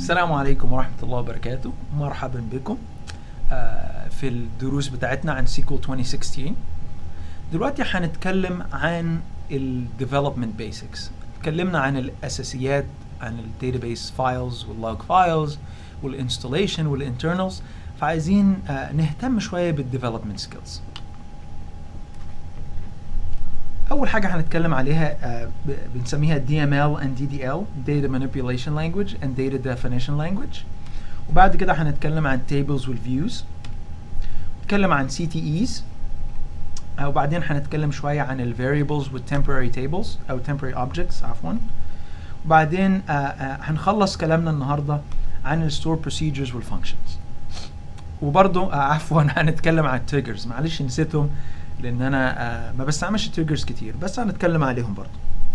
السلام عليكم ورحمة الله وبركاته مرحبا بكم آه، في الدروس بتاعتنا عن سيكول 2016 دلوقتي هنتكلم عن ال development basics اتكلمنا عن الأساسيات عن ال database files وال log files والinstallation والinternals فعايزين آه، نهتم شوية بال development skills أول حاجة هنتكلم عليها آه، ب- بنسميها DML and DDL Data Manipulation Language and Data Definition Language وبعد كده هنتكلم عن tables والviews نتكلم عن CTEs آه، وبعدين هنتكلم شوية عن ال variables وال temporary tables أو temporary objects عفوا وبعدين آه، آه، هنخلص كلامنا النهاردة عن ال store procedures وال functions وبرضه آه، عفوا هنتكلم عن triggers معلش نسيتهم لان انا آه، ما بستعملش triggers كتير بس هنتكلم عليهم برضه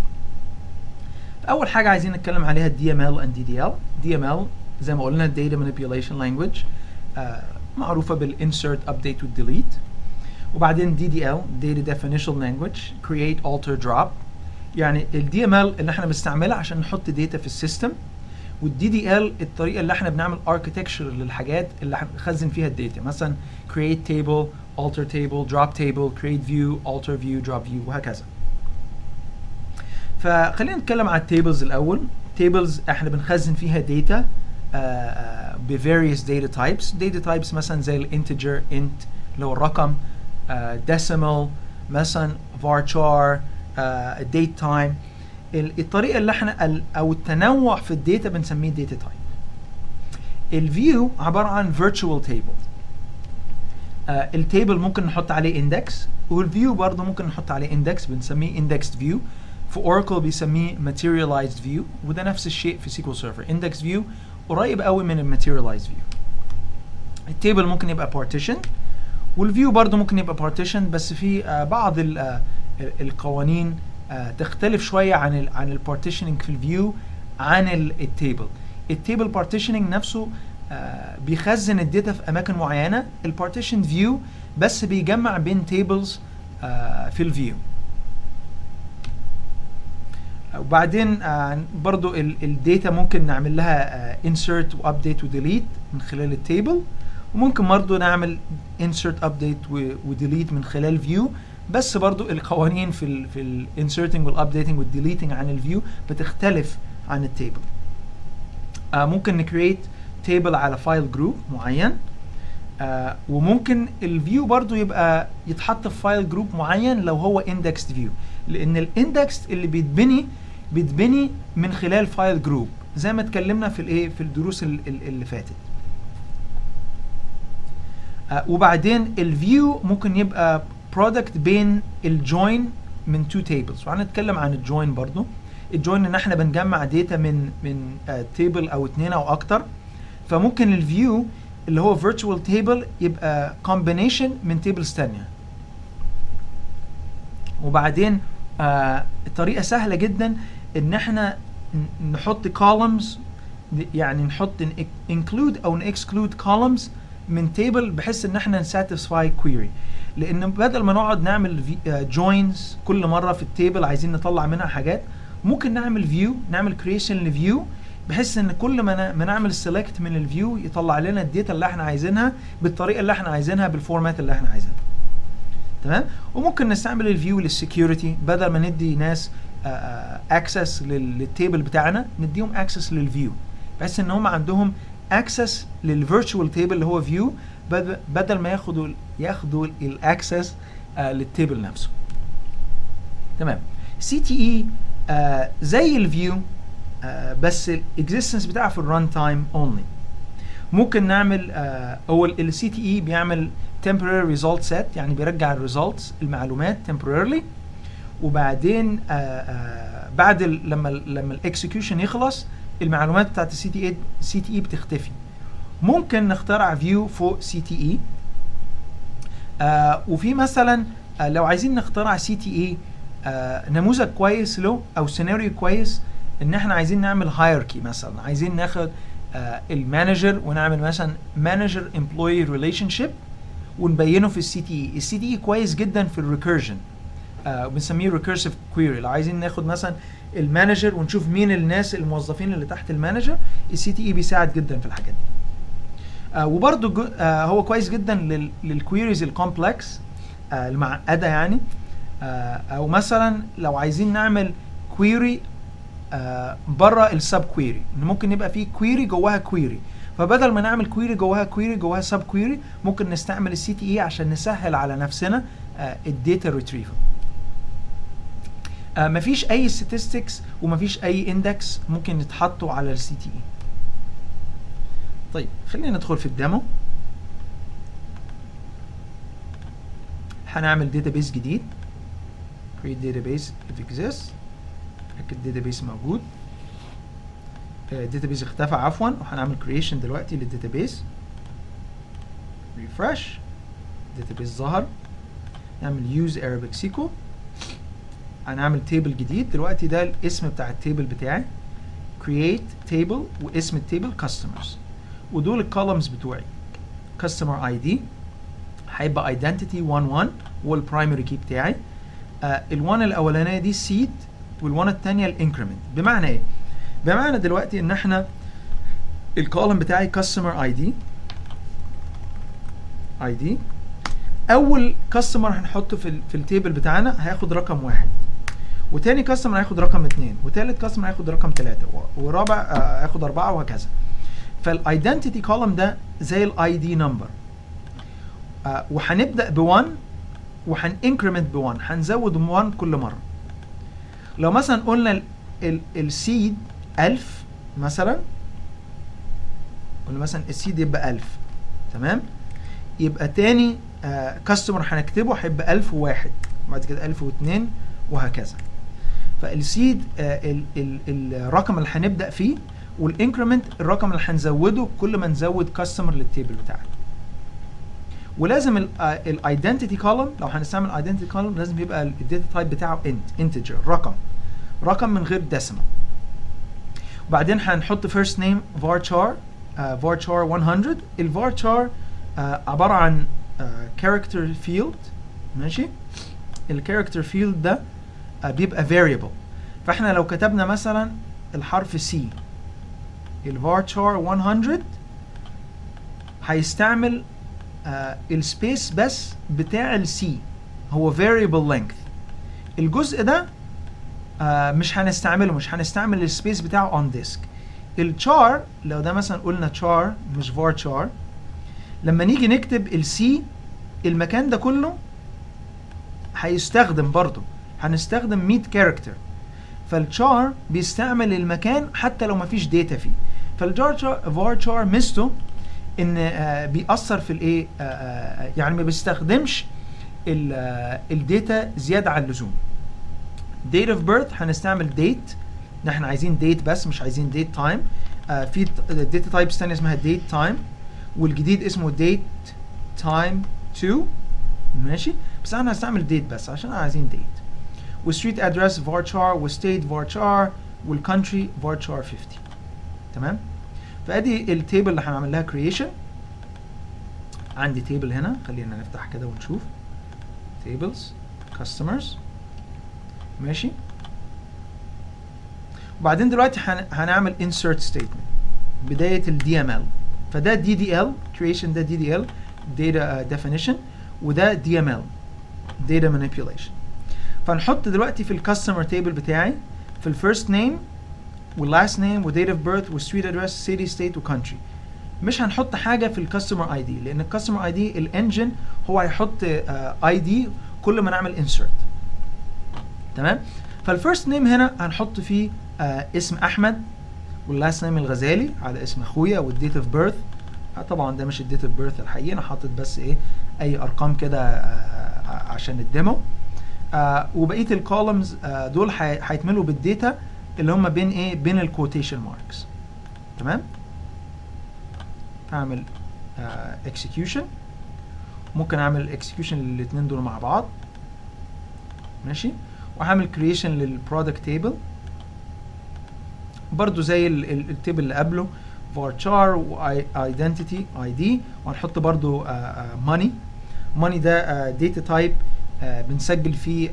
اول حاجه عايزين نتكلم عليها DML and DDL DML زي ما قلنا Data Manipulation Language آه، معروفه بالinsert update والdelete وبعدين DDL Data Definition Language Create Alter Drop يعني ال DML اللي احنا بنستعملها عشان نحط داتا في السيستم والدي دي ال الطريقه اللي احنا بنعمل اركتكتشر للحاجات اللي هنخزن فيها الداتا مثلا create table alter table drop table create view alter view drop view وهكذا فخلينا نتكلم على التيبلز الاول tables احنا بنخزن فيها داتا ب various data types data types مثلا زي الانتجر int اللي هو الرقم آه، decimal مثلا varchar آه، date time ال- الطريقه اللي احنا ال- او التنوع في الداتا بنسميه داتا تايب الفيو عباره عن virtual table آه التيبل ممكن نحط عليه اندكس والفيو برضه ممكن نحط عليه اندكس بنسميه indexed view في اوراكل بيسميه materialized view وده نفس الشيء في سيكول سيرفر index view قريب قوي من الماتيريالايزد فيو التيبل ممكن يبقى partition والفيو برضه ممكن يبقى partition بس في آه بعض ال- آه ال- القوانين آه تختلف شويه عن ال عن البارتيشننج في الفيو عن التيبل التيبل بارتيشننج نفسه آه بيخزن الداتا في اماكن معينه البارتيشن فيو بس بيجمع بين تيبلز آه في الفيو وبعدين آه برضو الداتا ممكن نعمل لها آه insert وابديت وديليت من خلال التيبل وممكن برضو نعمل insert update وديليت من خلال فيو بس برضو القوانين في ال في الانسرتنج والابديتنج والديليتنج عن الفيو بتختلف عن التيبل آه ممكن نكريت تيبل على فايل جروب معين آه وممكن الفيو برضو يبقى يتحط في فايل جروب معين لو هو indexed فيو لان الاندكس اللي بيتبني بيتبني من خلال فايل جروب زي ما اتكلمنا في الايه في الدروس ال- ال- اللي فاتت آه وبعدين الفيو ممكن يبقى برودكت بين الجوين من تو تيبلز وهنتكلم عن الجوين برضو الجوين ان احنا بنجمع داتا من من تيبل او اتنين او اكتر فممكن الفيو اللي هو فيرتشوال تيبل يبقى كومبينيشن من تيبلز تانية وبعدين آه طريقه سهله جدا ان احنا ن- نحط columns يعني نحط انكلود او نكسكلود columns من تيبل بحيث ان احنا نساتسفاي كويري لان بدل ما نقعد نعمل جوينز كل مره في التيبل عايزين نطلع منها حاجات ممكن نعمل فيو نعمل كريشن لفيو بحيث ان كل ما ن- ما نعمل سيلكت من الفيو يطلع لنا الداتا اللي احنا عايزينها بالطريقه اللي احنا عايزينها بالفورمات اللي احنا عايزينها تمام وممكن نستعمل الفيو للسكيورتي بدل ما ندي ناس اكسس للتيبل بتاعنا نديهم اكسس للفيو بحيث ان هم عندهم اكسس للفيرتشوال تيبل اللي هو فيو بدل ما ياخدوا ياخدوا الاكسس للتيبل نفسه تمام سي تي اي زي الفيو آه بس الاكزيستنس بتاعها في الران تايم اونلي ممكن نعمل آه هو السي تي اي بيعمل temporary result set يعني بيرجع الريزلتس المعلومات temporarily وبعدين آه آه بعد ال لما ال لما الاكسكيوشن يخلص المعلومات بتاعت السي تي اي سي تي اي بتختفي ممكن نخترع فيو فوق سي تي اي وفي مثلا آه لو عايزين نخترع سي تي اي نموذج كويس له او سيناريو كويس ان احنا عايزين نعمل هايركي مثلا عايزين ناخد آه المانجر ونعمل مثلا مانجر امبلوي ريليشن شيب ونبينه في السي تي اي السي تي اي كويس جدا في الريكيرجن آه بنسميه ريكيرسيف كويري لو عايزين ناخد مثلا المانجر ونشوف مين الناس الموظفين اللي تحت المانجر السي تي اي بيساعد جدا في الحاجات دي آه وبرده جو آه هو كويس جدا لل للكويريز الكومبلكس آه المعقده يعني آه او مثلا لو عايزين نعمل كويري آه بره السب كويري ممكن يبقى في كويري جواها كويري فبدل ما نعمل كويري جواها كويري جواها سب كويري ممكن نستعمل السي تي اي عشان نسهل على نفسنا آه الداتا ريتريفل آه مفيش اي statistics ومفيش اي اندكس ممكن يتحطوا على السي تي اي طيب خلينا ندخل في الديمو هنعمل database جديد create database if exists اتاكد database موجود database اختفى عفوا وهنعمل creation دلوقتي للdatabase refresh database ظهر نعمل use arabic SQL هنعمل تيبل جديد دلوقتي ده الاسم بتاع التيبل بتاعي create table واسم التيبل customers ودول الكولمز بتوعي customer ID هيبقى identity 11 هو البرايمري كي بتاعي آه ال1 الاولانيه دي seed وال1 الثانيه الانكريمنت بمعنى ايه؟ بمعنى دلوقتي ان احنا الكولم بتاعي customer ID ID اول كاستمر هنحطه في ال في التيبل بتاعنا هياخد رقم واحد وتاني كاستمر هياخد رقم اثنين وتالت كاستمر هياخد رقم ثلاثة ورابع آه هياخد أربعة وهكذا فالايدنتيتي كولم ده زي الاي دي نمبر وهنبدا ب 1 وهنانكريمنت ب 1 هنزود 1 كل مره لو مثلا قلنا السيد 1000 مثلا قلنا مثلا السيد يبقى 1000 تمام يبقى تاني كاستمر آه هنكتبه هيبقى 1001 وبعد كده 1002 وهكذا فالسيد آه ال ال الرقم اللي هنبدا فيه والانكريمنت الرقم اللي هنزوده كل ما نزود كاستمر للتيبل بتاعنا ولازم الايدنتيتي كولوم لو هنستعمل ايدنتيتي كولوم لازم يبقى الداتا تايب بتاعه انت انتجر رقم رقم من غير ديسيمال وبعدين هنحط فيرست نيم varchar uh, varchar 100 الvarchar uh, عباره عن كاركتر uh, فيلد ماشي الكاركتر فيلد ده uh, بيبقى variable فاحنا لو كتبنا مثلا الحرف سي الفارتشار 100 هيستعمل آه السبيس بس بتاع السي هو variable length الجزء ده آه مش هنستعمله مش هنستعمل السبيس بتاعه on disk الchar لو ده مثلا قلنا char مش varchar لما نيجي نكتب السي المكان ده كله هيستخدم برضه هنستخدم 100 كاركتر فالchar بيستعمل المكان حتى لو مفيش داتا فيه فالفارتشار ميزته ان آه بيأثر في الايه آه يعني ما بيستخدمش الداتا زياده عن اللزوم date of birth هنستعمل date احنا عايزين date بس مش عايزين date time آه في داتا تايبس ثانيه اسمها date time والجديد اسمه date time 2 ماشي بس احنا هنستعمل date بس عشان عايزين date والستريت ادرس varchar والستيت varchar والكونتري varchar 50 تمام فادي التيبل اللي هنعمل لها كرييشن عندي تيبل هنا خلينا نفتح كده ونشوف تيبلز كاستمرز ماشي وبعدين دلوقتي هنعمل insert statement بدايه الدي ام ال فده دي دي ال creation ده دي دي ال data definition وده دي ام ال data manipulation فنحط دلوقتي في الكاستمر تيبل بتاعي في الفيرست نيم واللاست نيم وديت اوف بيرث والستريت ادرس سيتي ستيت وكونتري مش هنحط حاجه في الكاستمر اي دي لان الكاستمر اي دي الانجن هو هيحط اي دي كل ما نعمل انسرت تمام فالفيرست نيم هنا هنحط فيه uh, اسم احمد واللاست نيم الغزالي على اسم اخويا والديت اوف بيرث طبعا ده مش الديت اوف بيرث الحقيقي انا حاطط بس ايه اي ارقام كده uh, عشان الديمو uh, وبقيه الكولمز uh, دول هيتملوا بالديتا اللي هم بين ايه بين الكوتيشن ماركس تمام هعمل اكسكيوشن uh, ممكن اعمل اكسكيوشن للاثنين دول مع بعض ماشي وهعمل كرييشن للبرودكت تيبل برضو زي التيبل اللي قبله varchar وايدنتيتي اي دي وهنحط برضو ماني uh, ماني ده داتا uh, تايب بنسجل فيه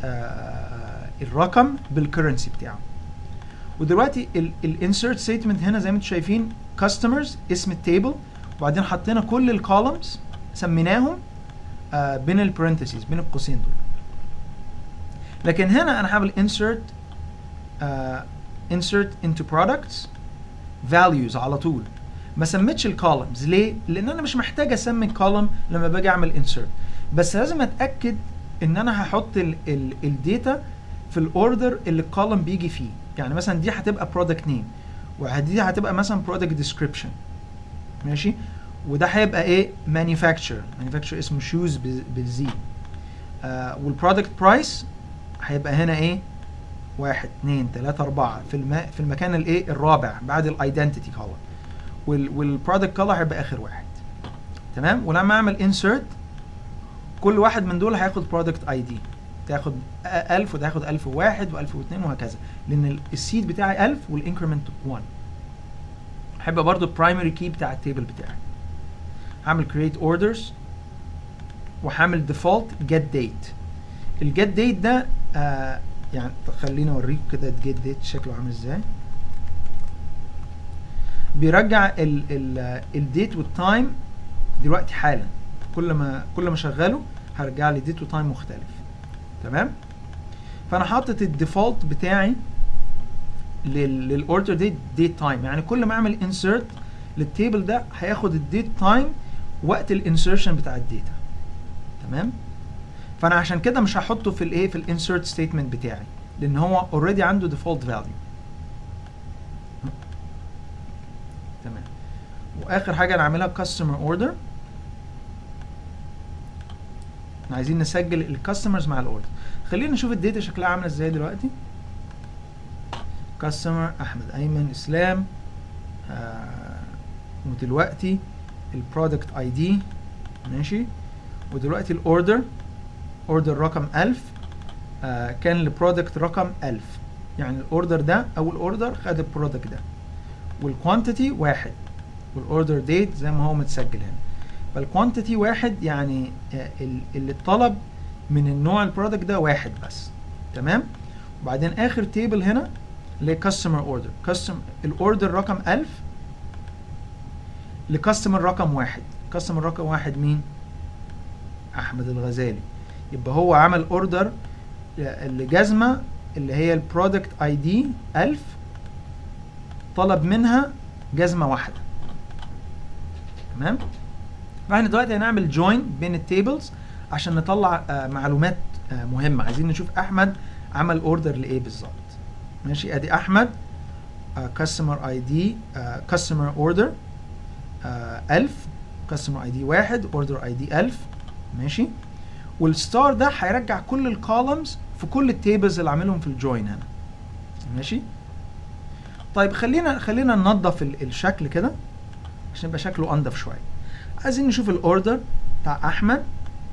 الرقم بالكرنسي بتاعه ودلوقتي الانسرت ستيتمنت هنا زي ما انتم شايفين كاستمرز اسم التيبل وبعدين حطينا كل الكولمز سميناهم آه بين البرنتسيز بين القوسين دول لكن هنا انا هعمل insert آه insert into products values على طول ما سميتش الكولمز ليه؟ لان انا مش محتاج اسمي الكولم لما باجي اعمل insert بس لازم اتاكد ان انا هحط الداتا في الاوردر اللي الكولم بيجي فيه يعني مثلا دي هتبقى product name ودي هتبقى مثلا product description ماشي وده هيبقى ايه manufacturer manufacturer اسمه shoes بالزي آه والبرودكت برايس هيبقى هنا ايه واحد اتنين تلاتة أربعة في الم... في المكان الايه الرابع بعد الايدنتيتي كولر وال... والبرودكت كولر هيبقى آخر واحد تمام ولما أعمل insert كل واحد من دول هياخد برودكت اي دي تاخد 1000 وده هياخد 1001 و1002 وهكذا لأن السيد بتاعي 1000 والانكريمنت 1 هيبقى برضو البرايمري كي بتاع التيبل بتاعي هعمل create orders وهعمل default get date الجيت ديت ده آه يعني خليني اوريكم كده الجيت ديت شكله عامل ازاي بيرجع الديت والتايم دلوقتي حالا كل ما كل ما اشغله هرجع لي ديت وتايم مختلف تمام فانا حاطط الديفولت بتاعي للاوردر ديت ديت تايم يعني كل ما اعمل انسرت للتيبل ده هياخد الديت تايم وقت الانسرشن بتاع الداتا تمام فانا عشان كده مش هحطه في الايه في الانسرت ستيتمنت بتاعي لان هو اوريدي عنده ديفولت فاليو تمام واخر حاجه نعملها كاستمر اوردر عايزين نسجل الكاستمرز مع الاوردر خلينا نشوف الداتا شكلها عامله ازاي دلوقتي كاستمر احمد ايمن اسلام آه ودلوقتي البرودكت اي دي ماشي ودلوقتي الاوردر اوردر رقم 1000 آه كان البرودكت رقم 1000 يعني الاوردر ده اول اوردر خد البرودكت ده والكوانتيتي واحد والاوردر ديت زي ما هو متسجل هنا فالكوانتيتي واحد يعني آه اللي اتطلب من النوع البرودكت ده واحد بس تمام وبعدين اخر تيبل هنا اللي كاستمر اوردر كاستم الاوردر رقم 1000 لكاستمر رقم واحد كاستمر رقم واحد مين احمد الغزالي يبقى هو عمل اوردر لجزمه اللي هي البرودكت اي دي 1000 طلب منها جزمه واحده تمام فاحنا دلوقتي هنعمل جوين بين التيبلز عشان نطلع آه معلومات آه مهمه عايزين نشوف احمد عمل اوردر لايه بالظبط ماشي ادي احمد كاستمر اي دي كاستمر اوردر 1000 كاستمر اي دي 1 اوردر اي دي 1000 ماشي والستار ده هيرجع كل الكولمز في كل التيبلز اللي عاملهم في الجوين هنا ماشي طيب خلينا خلينا ننظف الشكل كده عشان يبقى شكله انضف شويه عايزين نشوف الاوردر بتاع احمد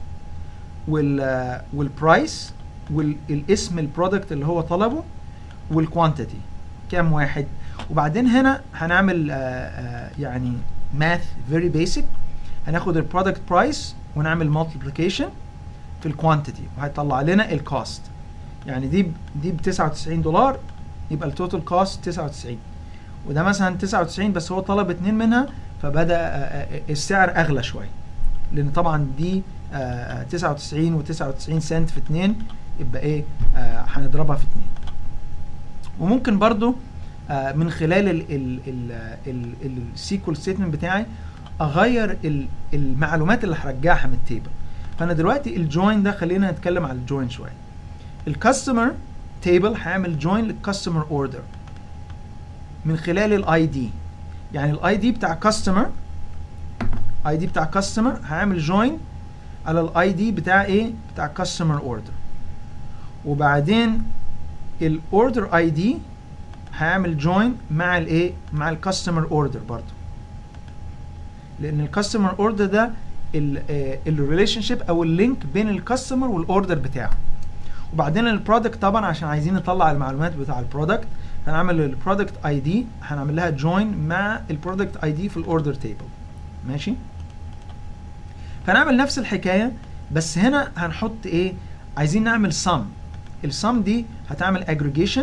وال والبرايس والاسم البرودكت اللي هو طلبه والكوانتيتي كام واحد وبعدين هنا هنعمل آآ آآ يعني ماث فيري بيسك هناخد البرودكت برايس ونعمل مالتيبليكيشن في الكوانتيتي وهيطلع لنا الكوست يعني دي دي ب 99 دولار يبقى التوتال كوست 99 وده مثلا 99 بس هو طلب اتنين منها فبدا السعر اغلى شويه لان طبعا دي 99 و99 سنت في اتنين يبقى ايه هنضربها في اتنين وممكن برضو من خلال السيكول ستيتمنت بتاعي اغير المعلومات اللي هرجعها من التيبل فانا دلوقتي الجوين ده خلينا نتكلم على الجوين شويه الكاستمر تيبل هيعمل جوين للكاستمر اوردر من خلال الاي دي يعني الاي دي بتاع كاستمر اي دي بتاع كاستمر هعمل جوين على الاي دي بتاع ايه بتاع كاستمر اوردر وبعدين الاوردر اي دي هعمل جوين مع الايه مع الكاستمر اوردر برضو لان الكاستمر اوردر ده الريليشن شيب او اللينك بين الكاستمر والاوردر بتاعه وبعدين البرودكت طبعا عشان عايزين نطلع المعلومات بتاع البرودكت هنعمل البرودكت اي دي هنعمل لها جوين مع البرودكت اي دي في الاوردر تيبل ماشي فنعمل نفس الحكايه بس هنا هنحط ايه عايزين نعمل sum السم دي هتعمل aggregation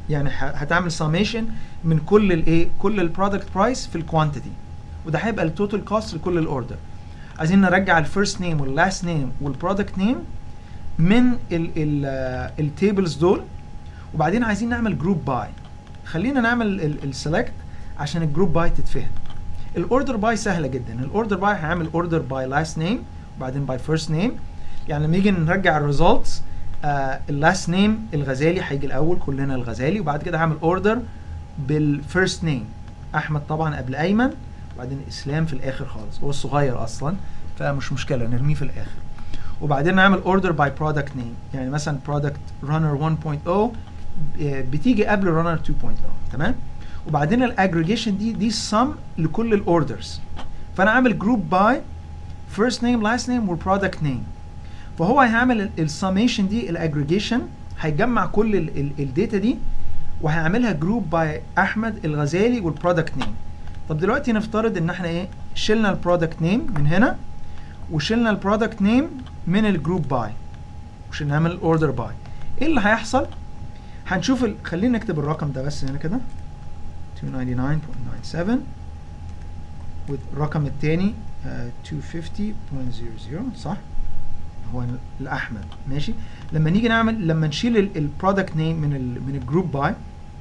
يعني ح- هتعمل ساميشن من كل الايه كل البرودكت برايس في الكوانتيتي وده هيبقى التوتال كوست لكل الاوردر عايزين نرجع الفيرست نيم واللاست نيم والبرودكت نيم من التيبلز دول وبعدين عايزين نعمل جروب باي خلينا نعمل السلكت عشان الجروب باي تتفهم الاوردر باي سهله جدا الاوردر باي هيعمل اوردر باي لاست نيم وبعدين باي فيرست نيم يعني لما نيجي نرجع الريزلتس اللاست نيم الغزالي هيجي الاول كلنا الغزالي وبعد كده هعمل اوردر بالفيرست نيم احمد طبعا قبل ايمن وبعدين اسلام في الاخر خالص هو الصغير اصلا فمش مشكله نرميه في الاخر وبعدين نعمل اوردر باي برودكت نيم يعني مثلا برودكت رانر 1.0 بتيجي قبل رانر 2.0 تمام وبعدين الاجريجيشن دي دي السم لكل الاوردرز فانا عامل جروب باي فيرست نيم لاست نيم والبرودكت نيم فهو هيعمل السميشن دي الاجريجيشن هيجمع كل الداتا دي وهيعملها جروب باي احمد الغزالي والبرودكت نيم طب دلوقتي نفترض ان احنا ايه شلنا البرودكت نيم من هنا وشلنا البرودكت نيم من الجروب باي عشان نعمل الاوردر باي ايه اللي هيحصل هنشوف ال... خلينا نكتب الرقم ده بس هنا كده 299.97 والرقم التاني آه 250.00 صح هو الاحمد ماشي لما نيجي نعمل لما نشيل البرودكت نيم من ال من الجروب باي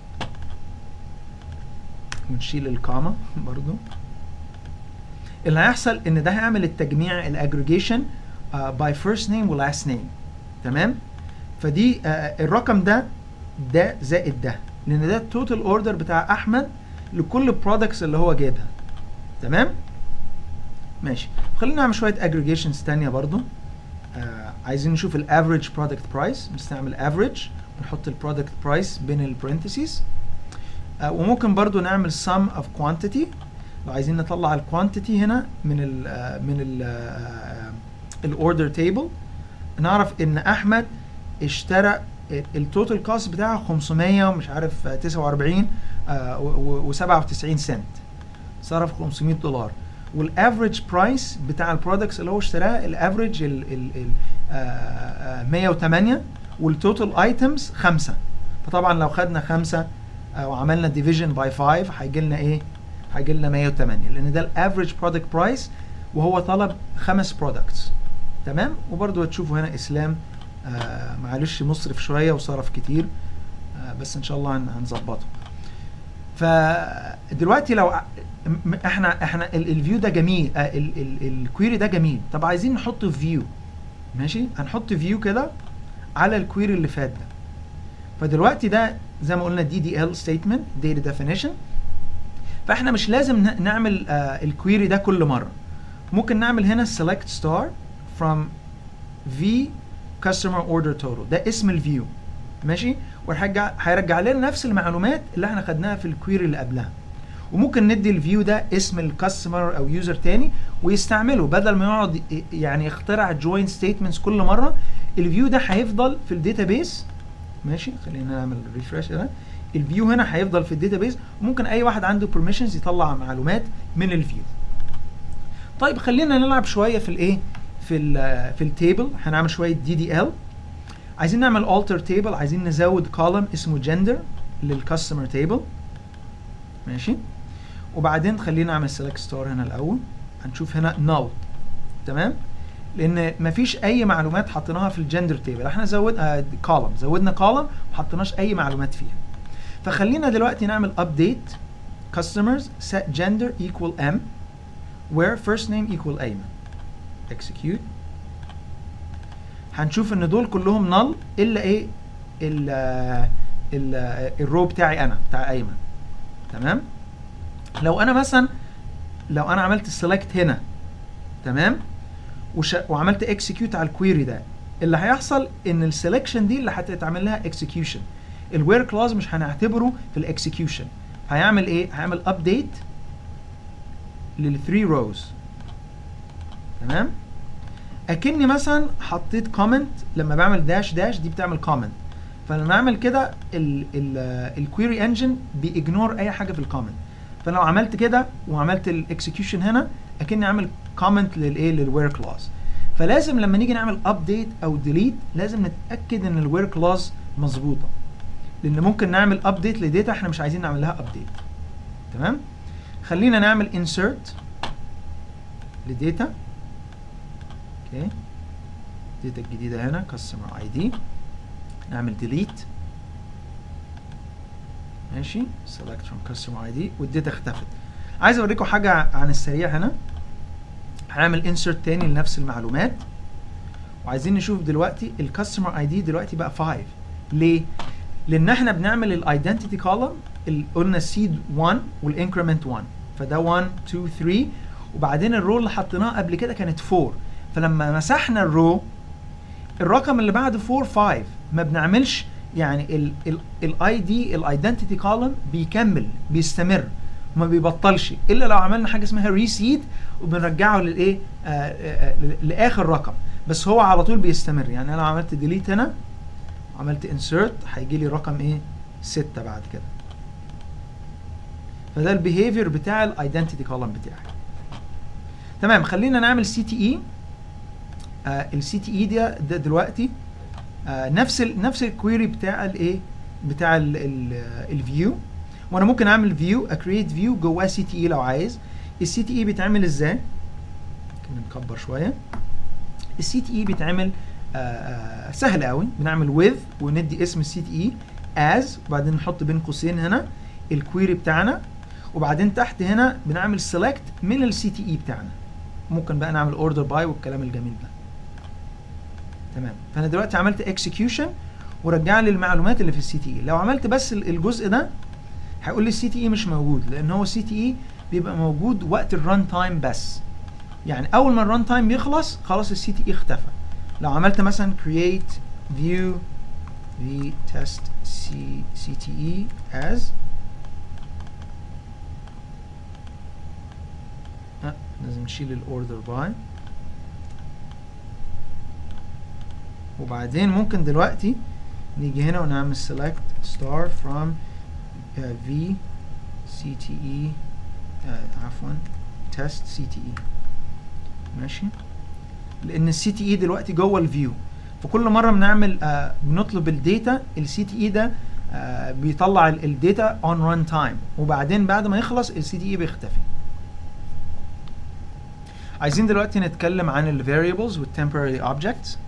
ونشيل الكاما برضو اللي هيحصل ان ده هيعمل التجميع الاجريجيشن باي فيرست نيم ولاست نيم تمام فدي uh, الرقم ده ده زائد ده لان ده التوتال اوردر بتاع احمد لكل البرودكتس اللي هو جايبها تمام ماشي خلينا نعمل شويه اجريجيشنز تانية برضو آه عايزين نشوف الافريج برودكت برايس نستعمل افريج ونحط البرودكت برايس بين البرنتسيز آه وممكن برضو نعمل sum of quantity لو عايزين نطلع الكوانتيتي هنا من ال آه من ال الاوردر تيبل نعرف ان احمد اشترى التوتال كوست بتاعه 500 ومش عارف 49 و97 سنت صرف 500 دولار والافريج برايس بتاع البرودكتس اللي هو اشتراه الافريج ال ال ال 108 والتوتال ايتمز 5 فطبعا لو خدنا 5 وعملنا ديفيجن باي 5 هيجي لنا ايه؟ هيجي لنا 108 لان ده الافريج برودكت برايس وهو طلب خمس برودكتس تمام وبرده هتشوفوا هنا اسلام آه معلش مصرف شويه وصرف كتير آه بس ان شاء الله هنظبطه فدلوقتي لو احنا احنا الفيو ده جميل آه الكويري ده جميل طب عايزين نحط فيو ماشي هنحط فيو كده على الكويري اللي فات ده فدلوقتي ده زي ما قلنا دي دي ال ستيتمنت داتا ديفينيشن فاحنا مش لازم نعمل آه الكويري ده كل مره ممكن نعمل هنا select star from v customer order total ده اسم الفيو ماشي وهيرجع هيرجع لنا نفس المعلومات اللي احنا خدناها في الكويري اللي قبلها وممكن ندي الفيو ده اسم الكاستمر او يوزر تاني ويستعمله بدل ما يقعد يعني يخترع جوين ستيتمنتس كل مره الفيو ده هيفضل في الداتابيس ماشي خلينا نعمل ريفرش هنا الفيو هنا هيفضل في الداتابيس وممكن اي واحد عنده بيرميشنز يطلع معلومات من الفيو طيب خلينا نلعب شويه في الايه في ال في التيبل هنعمل شويه دي دي ال عايزين نعمل alter تيبل عايزين نزود كولم اسمه جندر للكاستمر تيبل ماشي وبعدين خلينا نعمل سيلكت ستار هنا الاول هنشوف هنا null تمام لان مفيش اي معلومات حطيناها في الجندر تيبل احنا زودنا كولم زودنا كولم ما حطيناش اي معلومات فيها فخلينا دلوقتي نعمل update customers set gender equal m where first name equal ايمن execute هنشوف ان دول كلهم null الا ايه ال ال الرو بتاعي انا بتاع ايمن تمام لو انا مثلا لو انا عملت select هنا تمام وش... وعملت execute على الكويري ده اللي هيحصل ان السلكشن دي اللي هتتعمل لها execution الوير كلاس مش هنعتبره في الاكسكيوشن هيعمل ايه هيعمل ابديت للثري روز تمام اكني مثلا حطيت كومنت لما بعمل داش داش دي بتعمل كومنت فلما اعمل كده الكويري انجن بيجنور اي حاجه في الكومنت فلو عملت كده وعملت الاكسكيوشن هنا اكني عامل كومنت للايه للوير كلاس فلازم لما نيجي نعمل ابديت او ديليت لازم نتاكد ان الوير كلاس مظبوطه لان ممكن نعمل ابديت لداتا احنا مش عايزين نعمل لها ابديت تمام خلينا نعمل insert لداتا اوكي داتا الجديده هنا customer ID نعمل delete ماشي select from customer ID والداتا اختفت عايز اوريكم حاجه عن السريع هنا هنعمل insert تاني لنفس المعلومات وعايزين نشوف دلوقتي الكاستمر اي دي دلوقتي بقى 5 ليه؟ لان احنا بنعمل الايدنتيتي كولم قلنا السيد 1 والانكريمنت 1 فده 1 2 3 وبعدين الرو اللي حطيناه قبل كده كانت 4 فلما مسحنا الرو الرقم اللي بعد 4 5 ما بنعملش يعني الاي دي الايدنتيتي كولم بيكمل بيستمر وما بيبطلش الا لو عملنا حاجه اسمها ريسيد وبنرجعه للايه آه آه آه لاخر رقم بس هو على طول بيستمر يعني انا عملت ديليت هنا عملت انسيرت هيجي لي رقم ايه 6 بعد كده فده البيهيفير بتاع الايدنتيتي كولم بتاعي تمام خلينا نعمل سي تي اي السي تي اي ده, ده دلوقتي آه نفس ال نفس الكويري بتاع الايه بتاع الفيو وانا ممكن اعمل فيو اكريت فيو جواه سي تي اي لو عايز السي تي اي بيتعمل ازاي ممكن نكبر شويه السي تي اي بيتعمل آه آه سهل قوي بنعمل with وندي اسم السي تي اي as وبعدين نحط بين قوسين هنا الكويري بتاعنا وبعدين تحت هنا بنعمل select من السي تي اي بتاعنا ممكن بقى نعمل اوردر باي والكلام الجميل ده تمام فانا دلوقتي عملت اكسكيوشن ورجع لي المعلومات اللي في السي تي اي لو عملت بس الجزء ده هيقول لي السي تي اي مش موجود لان هو السي تي اي بيبقى موجود وقت الران تايم بس يعني اول ما الران تايم يخلص خلاص السي تي اي اختفى لو عملت مثلا create view v test c cte as آه لازم نشيل الاوردر باي وبعدين ممكن دلوقتي نيجي هنا ونعمل select star from uh, v cte uh, عفوا test cte ماشي لان السي تي اي دلوقتي جوه الفيو فكل مره بنعمل آه بنطلب الداتا السي تي اي ده آه بيطلع الداتا اون ران تايم وبعدين بعد ما يخلص السي تي اي بيختفي عايزين دلوقتي نتكلم عن الفاريبلز والتمبراري اوبجكتس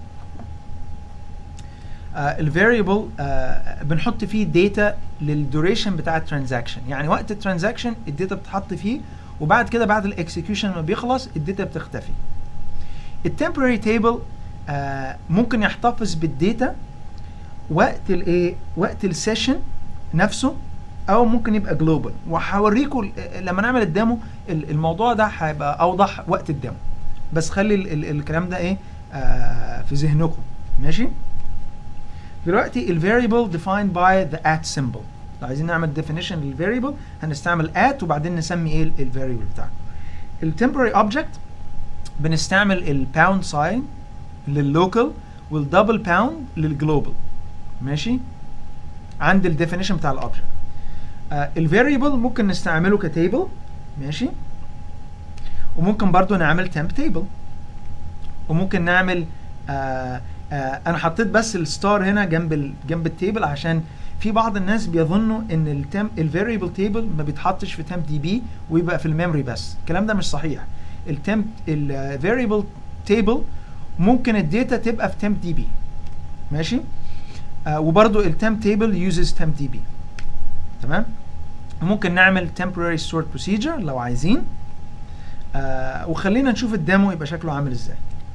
الفاريبل بنحط فيه داتا للدوريشن بتاع الترانزاكشن يعني وقت الترانزاكشن الداتا بتتحط فيه وبعد كده بعد الاكسكيوشن ما بيخلص الداتا بتختفي التمبراري تيبل آه ممكن يحتفظ بالداتا وقت الايه وقت السيشن نفسه او ممكن يبقى جلوبال وهوريكم لما نعمل الديمو الموضوع ده هيبقى اوضح وقت الديمو بس خلي ال ال الكلام ده ايه آه في ذهنكم ماشي دلوقتي الفاريبل defined by the at symbol لو عايزين نعمل definition للفاريبل هنستعمل at وبعدين نسمي ايه الفاريبل بتاعنا التمبراري اوبجكت بنستعمل الباوند ساين لللوكال والدبل باوند للجلوبال ماشي عند الديفينيشن بتاع الاوبجكت آه الفاريبل ممكن نستعمله كتيبل ماشي وممكن برضو نعمل temp تيبل وممكن نعمل آه آه انا حطيت بس الستار هنا جنب ال جنب التيبل عشان في بعض الناس بيظنوا ان التم الفاريبل تيبل ما بيتحطش في temp دي بي ويبقى في الميموري بس الكلام ده مش صحيح التمب الفاريبل تيبل ممكن الداتا تبقى في temp دي بي ماشي آه وبرده التمب تيبل يوزز temp دي بي تمام ممكن نعمل temporary stored procedure لو عايزين آه وخلينا نشوف الديمو يبقى شكله عامل ازاي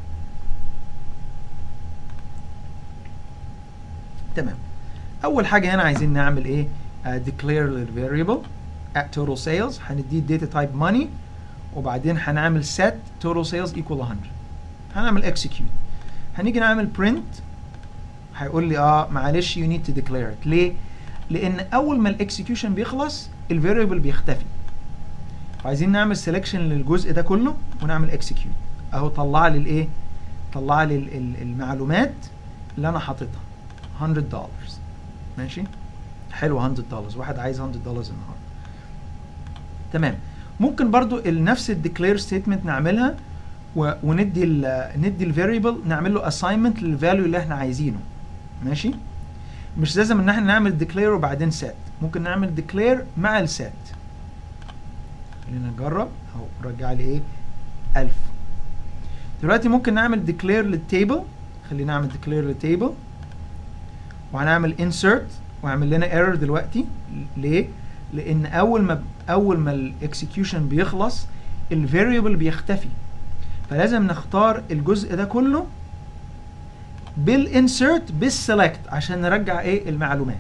تمام اول حاجه هنا عايزين نعمل ايه آه declare للفاريبل at total sales هنديه data type money وبعدين هنعمل set total sales equal 100 هنعمل execute هنيجي نعمل print هيقول لي اه معلش you need to declare it ليه؟ لان اول ما الاكسكيوشن بيخلص الفاريبل بيختفي فعايزين نعمل سelection للجزء ده كله ونعمل execute اهو طلع لي الايه؟ طلع لي المعلومات اللي انا حاططها 100 دولار ماشي؟ حلو 100 دولار واحد عايز 100 دولار النهارده تمام ممكن برضو نفس الديكلير ستيتمنت نعملها وندي ال ندي الفاريبل نعمل له اساينمنت للفاليو اللي احنا عايزينه ماشي مش لازم ان احنا نعمل ديكلير وبعدين سات ممكن نعمل ديكلير مع السات خلينا نجرب اهو رجع لي ايه 1000 دلوقتي ممكن نعمل ديكلير للتيبل خلينا نعمل ديكلير للتيبل وهنعمل انسرت وهعمل لنا ايرور دلوقتي ليه لان اول ما اول ما الاكسكيوشن بيخلص الفاريبل بيختفي فلازم نختار الجزء ده كله بالانسرت بالسلكت عشان نرجع ايه المعلومات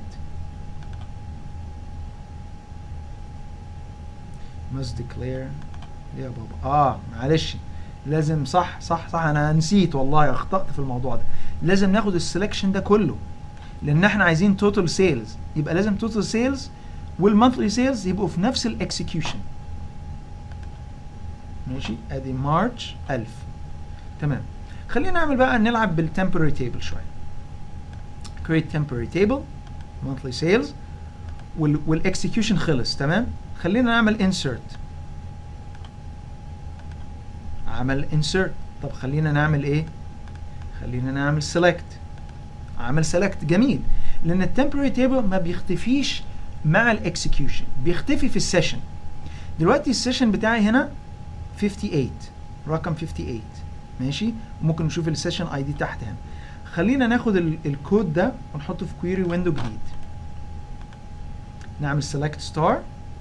must declare يا بابا اه معلش لازم صح صح صح انا نسيت والله اخطأت في الموضوع ده لازم ناخد السلكشن ده كله لان احنا عايزين توتال سيلز يبقى لازم توتال سيلز والمونثلي سيلز يبقوا في نفس الاكسكيوشن ماشي ادي مارش 1000 تمام خلينا نعمل بقى نلعب بالتمبورary تيبل شويه create temporary table monthly sales وال والاكسكيوشن خلص تمام خلينا نعمل insert عمل insert طب خلينا نعمل ايه خلينا نعمل select عمل select جميل لان التمبورary تيبل ما بيختفيش مع الاكسكيوشن بيختفي في السيشن دلوقتي السيشن بتاعي هنا 58 رقم 58 ماشي ممكن نشوف السيشن اي دي تحت هنا خلينا ناخد الكود ده ونحطه في كويري ويندو جديد نعمل select star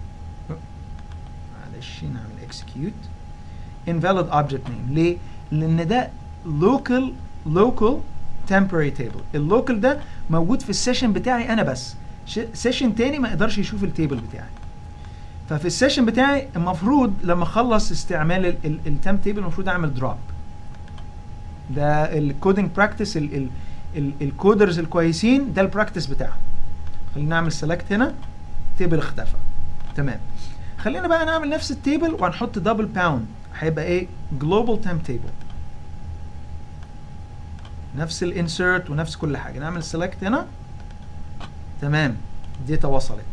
معلش نعمل execute invalid object name ليه؟ لأن ده local local temporary table اللوكال ده موجود في السيشن بتاعي أنا بس سيشن تاني ما يقدرش يشوف التيبل بتاعي ففي السيشن بتاعي المفروض لما اخلص استعمال التم تيبل المفروض اعمل دروب ده الكودينج براكتس الكودرز الكويسين ده البراكتس بتاعهم خلينا نعمل سيلكت هنا تيبل اختفى تمام خلينا بقى نعمل نفس التيبل وهنحط دبل باوند هيبقى ايه جلوبال تايم تيبل نفس الانسرت ونفس كل حاجه نعمل سيلكت هنا تمام الداتا وصلت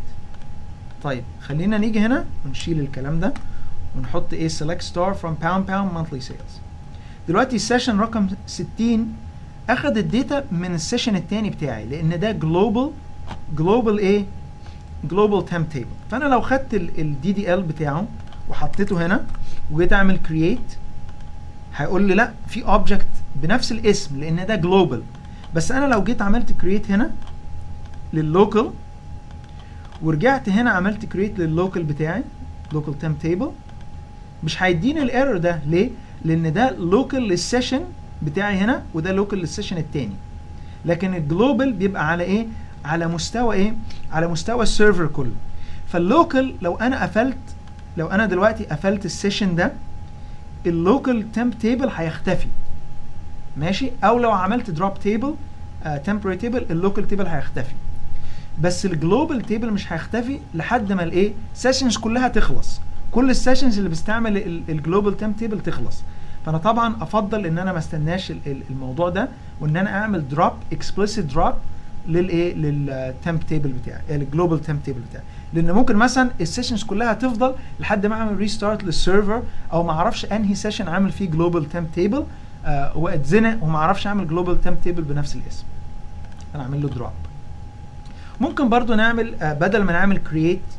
طيب خلينا نيجي هنا ونشيل الكلام ده ونحط ايه select star from pound pound monthly sales دلوقتي السيشن رقم 60 اخد الداتا من السيشن التاني بتاعي لان ده جلوبال جلوبال ايه جلوبال تيم تيبل فانا لو خدت الدي دي ال بتاعه وحطيته هنا وجيت اعمل كرييت هيقول لي لا في اوبجكت بنفس الاسم لان ده جلوبال بس انا لو جيت عملت كرييت هنا لللوكال ورجعت هنا عملت كرييت لللوكال بتاعي لوكال تيم تيبل مش هيديني الايرور ده ليه لان ده لوكال للسيشن بتاعي هنا وده لوكال للسيشن التاني لكن الجلوبال بيبقى على ايه على مستوى ايه على مستوى السيرفر كله فاللوكال لو انا قفلت لو انا دلوقتي قفلت السيشن ده اللوكال تمب تيبل هيختفي ماشي او لو عملت دروب تيبل تمبوري تيبل اللوكال تيبل هيختفي بس الجلوبال تيبل مش هيختفي لحد ما الايه سيشنز كلها تخلص كل السيشنز اللي بستعمل الجلوبال تيم تيبل تخلص فانا طبعا افضل ان انا ما استناش الموضوع ده وان انا اعمل دروب اكسبلسيت دروب للايه للتيم تيبل بتاعي الجلوبال تيم تيبل بتاعي لان ممكن مثلا السيشنز كلها تفضل لحد ما اعمل ريستارت للسيرفر او ما اعرفش انهي سيشن عامل فيه جلوبال تيم تيبل آه واتزنق وما اعرفش اعمل جلوبال تيم تيبل بنفس الاسم انا اعمل له دروب ممكن برضو نعمل آه بدل ما نعمل create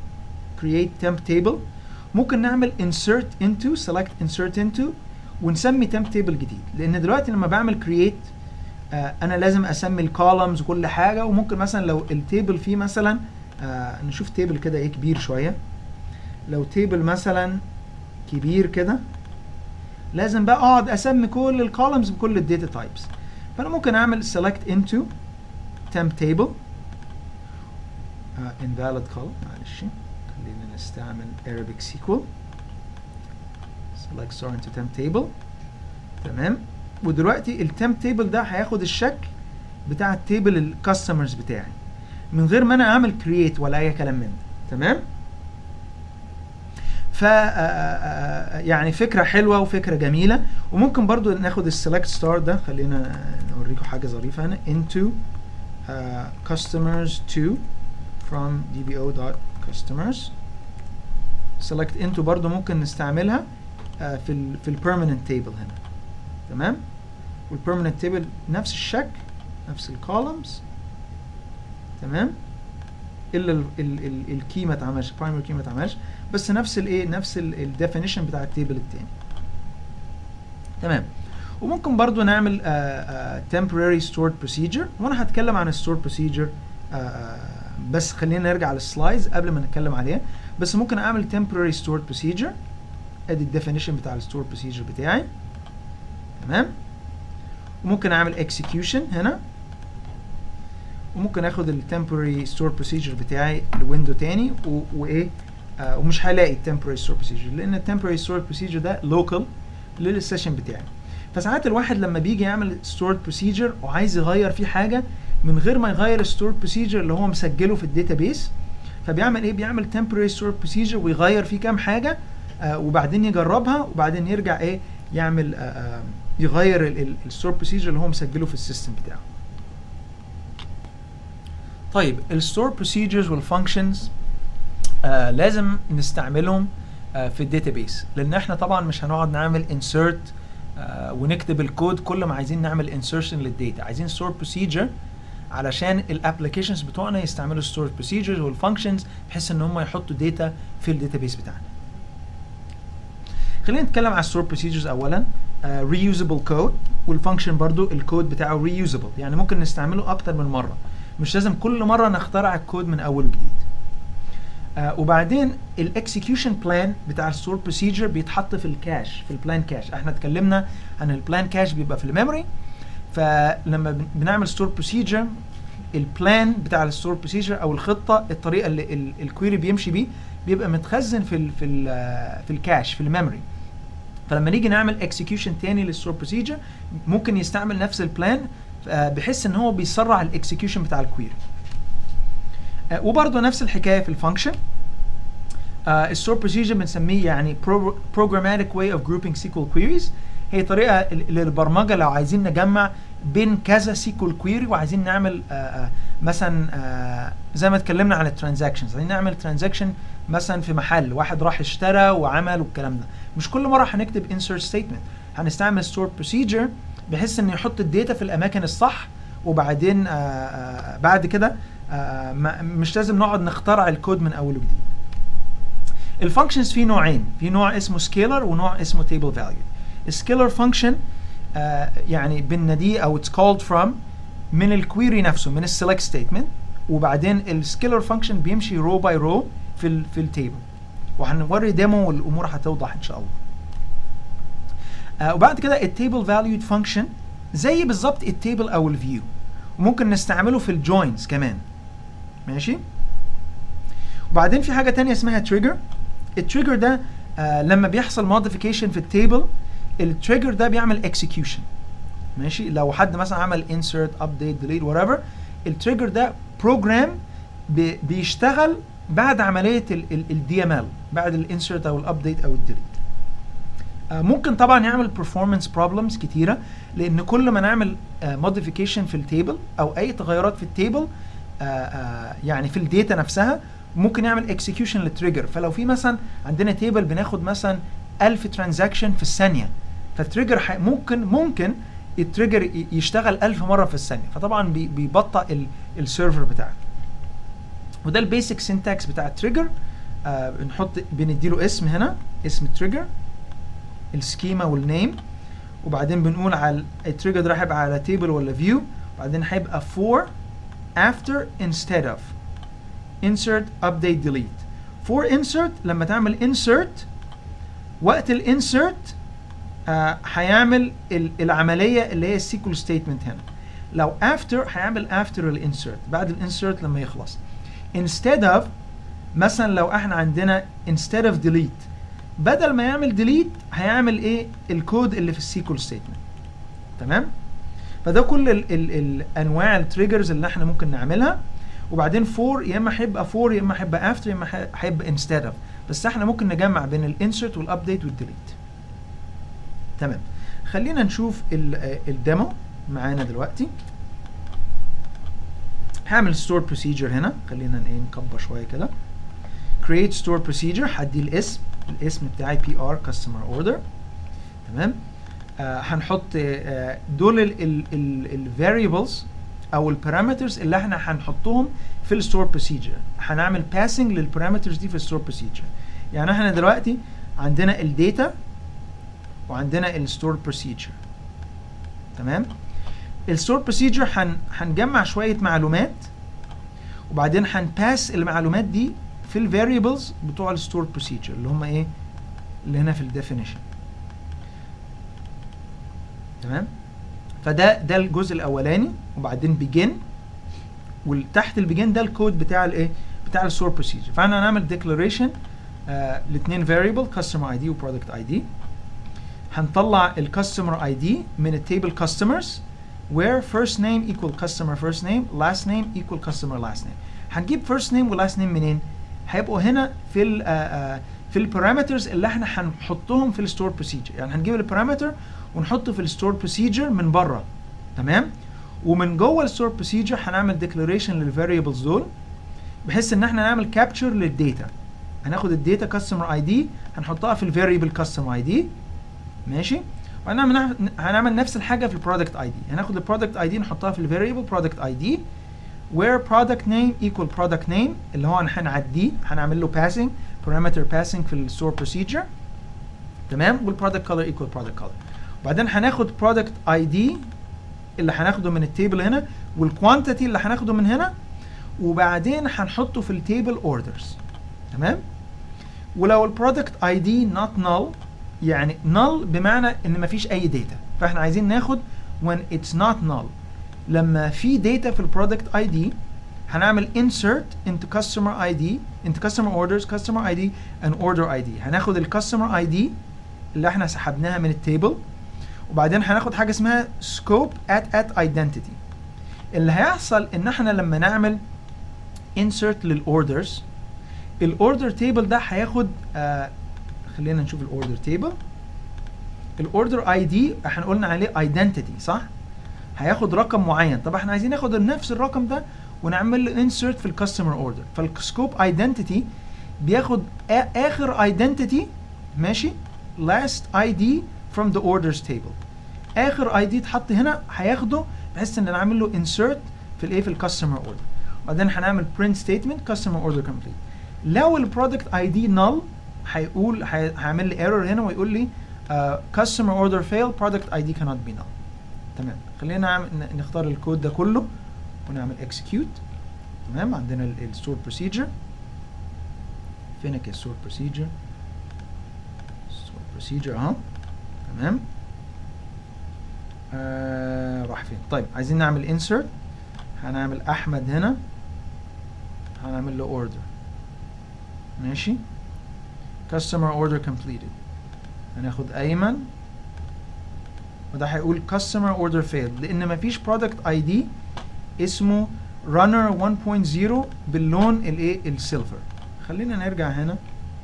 create temp table ممكن نعمل insert into select insert into ونسمي temp table جديد لان دلوقتي لما بعمل create آه انا لازم اسمي الكولمز وكل حاجه وممكن مثلا لو التيبل فيه مثلا آه نشوف تيبل كده ايه كبير شويه لو تيبل مثلا كبير كده لازم بقى اقعد اسمي كل الكولمز بكل الداتا تايبس فانا ممكن اعمل select into temp table uh, invalid column معلش خلينا نستعمل Arabic SQL select star into temp table تمام ودلوقتي التمب تيبل ده هياخد الشكل بتاع التيبل الكاستمرز بتاعي من غير ما انا اعمل كرييت ولا اي كلام من ده تمام ف يعني فكره حلوه وفكره جميله وممكن برضو ناخد السلكت ستار ده خلينا نوريكم حاجه ظريفه هنا into uh, customers to from dbo.customers select into برضو ممكن نستعملها uh, في ال في البيرمننت تيبل هنا تمام والبيرمننت تيبل نفس الشكل نفس الكولمز تمام الا الكي ما اتعملش برايمري كي ما اتعملش بس نفس الايه نفس الديفينيشن بتاع التيبل التاني تمام وممكن برضو نعمل uh, uh, temporary stored procedure وانا هتكلم عن stored procedure uh, بس خلينا نرجع للسلايدز قبل ما نتكلم عليها بس ممكن اعمل temporary stored procedure ادي الديفينيشن بتاع الستور procedure بتاعي تمام وممكن اعمل execution هنا وممكن اخد التمبوري ستور بروسيجر بتاعي لويندو تاني وايه آه ومش هلاقي التمبوري ستور بروسيجر لان التمبوري ستور بروسيجر ده لوكال للسيشن بتاعي فساعات الواحد لما بيجي يعمل ستور بروسيجر وعايز يغير فيه حاجه من غير ما يغير الستور بروسيجر اللي هو مسجله في الداتابيس فبيعمل ايه بيعمل تمبوري ستور بروسيجر ويغير فيه كام حاجه آه وبعدين يجربها وبعدين يرجع ايه يعمل آه آه يغير الستور بروسيجر اللي هو مسجله في السيستم بتاعه طيب الستور بروسيجرز والفانكشنز آه لازم نستعملهم آه في الداتابيس لان احنا طبعا مش هنقعد نعمل انسيرت آه ونكتب الكود كل ما عايزين نعمل انسيرشن للداتا عايزين ستور بروسيجر علشان الابلكيشنز بتوعنا يستعملوا ستور بروسيجرز والفانكشنز بحيث ان هم يحطوا داتا في الداتابيس بتاعنا خلينا نتكلم على الستور بروسيجرز اولا ريوزبل كود والفانكشن برضو الكود بتاعه ريوزبل يعني ممكن نستعمله اكتر من مره مش لازم كل مره نخترع الكود من اول وجديد آه وبعدين الاكسكيوشن بلان بتاع الستور بروسيجر بيتحط في الكاش في البلان كاش احنا اتكلمنا عن البلان كاش بيبقى في الميموري فلما بنعمل ستور بروسيجر البلان بتاع الستور بروسيجر او الخطه الطريقه اللي الكويري بيمشي بيه بيبقى متخزن في ال في ال في الكاش في الميموري فلما نيجي نعمل اكسكيوشن تاني للستور بروسيجر ممكن يستعمل نفس البلان بحيث ان هو بيسرع الاكسكيوشن بتاع الكويري وبرضه نفس الحكايه في الفانكشن الستور بروسيجر بنسميه يعني programmatic way of grouping SQL queries هي طريقه للبرمجه لو عايزين نجمع بين كذا سيكول كويري وعايزين نعمل آآ آآ مثلا آآ زي ما اتكلمنا عن الترانزاكشنز عايزين نعمل ترانزاكشن مثلا في محل واحد راح اشترى وعمل والكلام ده مش كل مره هنكتب insert statement هنستعمل store procedure بحيث انه يحط الداتا في الاماكن الصح وبعدين آآ بعد كده مش لازم نقعد نخترع الكود من اول وجديد الفانكشنز في نوعين في نوع اسمه سكيلر ونوع اسمه تيبل فاليو السكيلر فانكشن يعني بناديه او اتس كولد فروم من الكويري نفسه من السلكت ستيتمنت وبعدين السكيلر فانكشن بيمشي رو باي رو في ال في التيبل وهنوري ديمو والامور هتوضح ان شاء الله آه وبعد كده التيبل فاليود فانكشن زي بالظبط التيبل او الفيو وممكن نستعمله في الجوينز كمان ماشي وبعدين في حاجه تانية اسمها تريجر التريجر ده آه لما بيحصل موديفيكيشن في التيبل التريجر ده بيعمل اكسكيوشن ماشي لو حد مثلا عمل insert update delete whatever التريجر ده بروجرام بي بيشتغل بعد عمليه الدي ام ال بعد الانسرت او الابديت او الديليت آه ممكن طبعا يعمل performance problems كتيره لان كل ما نعمل موديفيكيشن آه في التيبل او اي تغيرات في التيبل آه يعني في الداتا نفسها ممكن يعمل اكسكيوشن للتريجر فلو في مثلا عندنا تيبل بناخد مثلا 1000 ترانزاكشن في الثانيه فالتريجر ممكن ممكن التريجر يشتغل 1000 مره في الثانيه فطبعا بي بيبطئ السيرفر بتاعك وده البيسك سينتاكس بتاع التريجر آه بنحط بنديله اسم هنا اسم التريجر السكيما والنيم وبعدين بنقول على التريجر ده هيبقى على تيبل ولا فيو وبعدين هيبقى for after instead of insert update delete for insert لما تعمل insert وقت الانسرت هيعمل آه العمليه اللي هي السيكول ستيتمنت هنا لو after هيعمل after الانسرت بعد الانسرت لما يخلص instead of مثلا لو احنا عندنا instead of delete بدل ما يعمل delete هيعمل ايه الكود اللي في السيكول ستيتمنت تمام فده كل ال ال الانواع التريجرز اللي احنا ممكن نعملها وبعدين for يا اما هيبقى for يا اما هيبقى after يا اما هيبقى instead of بس احنا ممكن نجمع بين الانسرت والابديت والديليت تمام خلينا نشوف الديمو معانا دلوقتي هعمل ستور بروسيجر هنا خلينا ايه نكبر شويه كده create store procedure هدي الاسم الاسم بتاعي بي ار كاستمر اوردر تمام آه هنحط آه دول الفاريبلز او البارامترز اللي احنا هنحطهم في الستور بروسيجر هنعمل باسنج للبارامترز دي في الستور بروسيجر يعني احنا دلوقتي عندنا الداتا وعندنا الستور بروسيجر تمام الستور بروسيجر هن هنجمع شويه معلومات وبعدين هنباس المعلومات دي في الفاريبلز بتوع الستور بروسيجر اللي هم ايه اللي هنا في الديفينيشن تمام فده ده الجزء الاولاني وبعدين بيجن وتحت البيجن ده الكود بتاع الايه بتاع الستور بروسيجر فاحنا هنعمل ديكلاريشن آه الاثنين فاريبل كاستمر اي دي وبرودكت اي دي هنطلع الكاستمر اي دي من التيبل كاستمرز where first name equal customer first name last name equal customer last name هنجيب first name و last name منين هيبقوا هنا في ال uh, uh, في البارامترز اللي احنا هنحطهم في الستور بروسيجر يعني هنجيب البارامتر ونحطه في الستور بروسيجر من بره تمام ومن جوه الستور بروسيجر هنعمل ديكلاريشن للفاريبلز دول بحيث ان احنا نعمل كابتشر للداتا هناخد الداتا كاستمر اي دي هنحطها في الفاريبل كاستمر اي دي ماشي وهنعمل هنعمل نفس الحاجه في البرودكت اي دي هناخد البرودكت اي دي نحطها في الفاريبل برودكت اي دي where product name equal product name اللي هو هنعديه هنعمل له passing parameter passing في الستور بروسيجر تمام والبرودكت color equal product color وبعدين هناخد product ID اللي هناخده من التيبل هنا والكوانتيتي اللي هناخده من هنا وبعدين هنحطه في التيبل اوردرز تمام ولو البرودكت اي دي نوت null يعني null بمعنى ان مفيش اي داتا فاحنا عايزين ناخد when it's not null لما في داتا في البرودكت اي دي هنعمل insert into customer ID into customer orders customer ID and order ID هناخد الكاستمر اي دي اللي احنا سحبناها من التيبل وبعدين هناخد حاجه اسمها scope at at identity اللي هيحصل ان احنا لما نعمل insert للاوردرز الاوردر تيبل ده هياخد آه خلينا نشوف الاوردر تيبل الاوردر اي دي احنا قلنا عليه ايدنتيتي صح هياخد رقم معين طب احنا عايزين ناخد نفس الرقم ده ونعمل له انسرت في الكاستمر اوردر فالسكوب ايدنتيتي بياخد اخر ايدنتيتي ماشي last ID from the orders table اخر اي دي اتحط هنا هياخده بحيث ان نعمل له insert في الايه في الكاستمر اوردر وبعدين هنعمل print statement customer order complete لو البرودكت اي دي null هيقول هيعمل لي ايرور هنا ويقول لي uh, customer order fail product ID cannot be null تمام خلينا نعمل نختار الكود ده كله ونعمل execute تمام عندنا الستور بروسيجر فينك الستور بروسيجر ستور بروسيجر اهو تمام آه راح فين طيب عايزين نعمل insert هنعمل احمد هنا هنعمل له order ماشي customer order completed هناخد ايمن وده هيقول customer order failed لان مفيش product ID اسمه runner 1.0 باللون الايه السيلفر خلينا نرجع هنا